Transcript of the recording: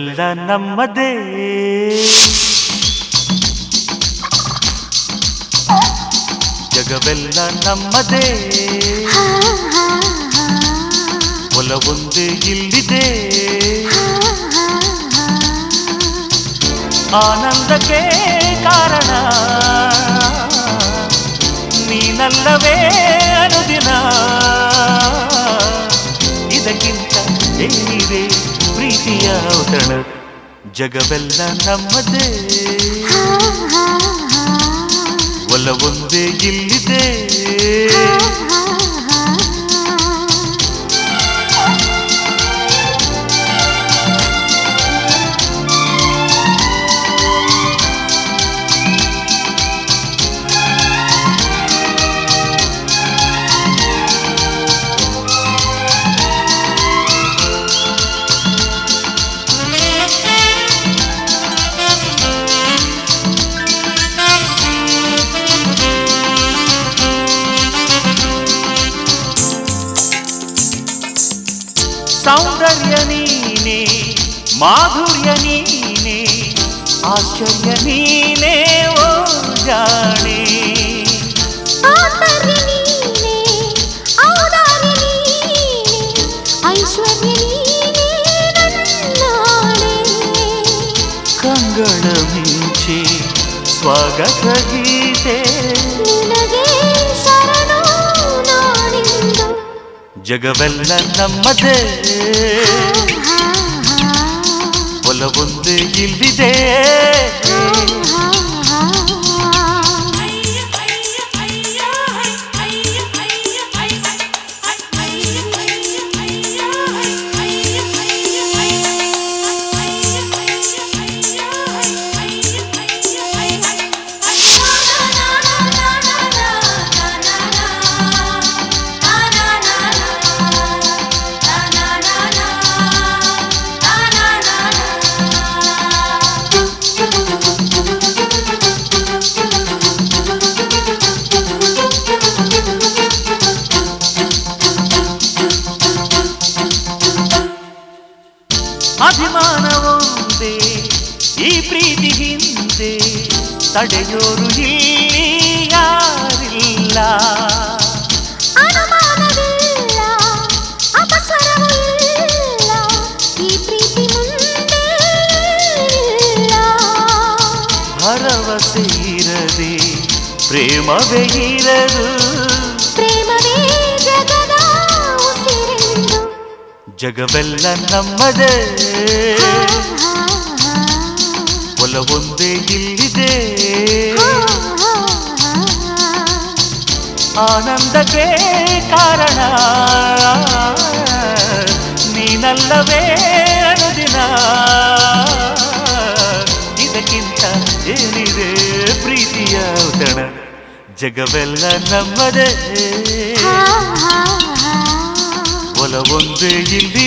ಜಗವೆಲ್ಲ ನಮ್ಮದೇ ಜಗವೆಲ್ಲ ನಮ್ಮದೇ ಒಲವೊಂದೇ ಇಲ್ಲಿದೆ ಆನಂದಕ್ಕೆ ಕಾರಣ ನೀನಲ್ಲವೇ ಅನುದಿನ ಇದಕ್ಕಿಂತ ಏನಿದೆ ಪ್ರೀತಿಯ ಔತಣ ಜಗವೆಲ್ಲ ನಮ್ಮದೇ ಒಲವೊಂದೇ ಇಲ್ಲಿದೆ ಸೌಂದರ್ಯ ನೀನೆ ಮಾಧುರ್ಯ ನೀನೆ ಆಶ್ಚರ್ಯ ನೀನೇ ಓ ಜಾಣೆ ಆತರ್ಯ ನೀನೆ, ಔದಾರ್ಯ ನೀನೆ, ಐಶ್ವರ್ಯ ನೀನೆ ನನ್ನಾಣೆ. ಕಂಗಳ ಮಿಂಚೆ ಸ್ವಾಗತ ಗೀತೆ ನಿನಗೆ ಶರಣು ನಾನಿಂದು. ಜಗವೆಲ್ಲ ನಮ್ಮದೇ ಹಾ, ಹಾ, ಒಲವೊಂದೇ ಇಲ್ಲಿದೆ ಹಾ, ಹಾ, ಹಾ. ಅಭಿಮಾನವೊಂದೇ ಈ ಪ್ರೀತಿ ಹಿಂದೆ ತಡೆಯೋರು ಇಲ್ಲಿ ಯಾರಿಲ್ಲ ಅನುಮಾನವಿಲ್ಲ, ಅಪಸ್ವರವೂ ಇಲ್ಲ, ಈ ಪ್ರೀತಿ ಮುಂದೆ ಇಲ್ಲ. ಭರವಸೆ ಇರದೆ ಪ್ರೇಮವೇ ಇರದು ಪ್ರೇಮವೇ ಜಗದ ಉಸಿರೆಂದು. ಜಗವೆಲ್ಲ ನಮ್ಮದೇ ಹಾ, ಹಾ, ಹಾ. ಒಲವೊಂದೇ ಇಲ್ಲಿದೆ ಹಾ, ಹಾ, ಹಾ. ಆನಂದಕ್ಕೆ ಕಾರಣ ನೀನಲ್ಲವೇ ಅನುದಿನ ಇದಕ್ಕಿಂತ ಏನಿದೆ ಪ್ರೀತಿಯ ಔತಣ ಜಗವೆಲ್ಲ ನಮ್ಮದೇ ಹಾ, ಹಾ, ಹಾ. ಒಲವೊಂದೇ ಇಲ್ಲಿ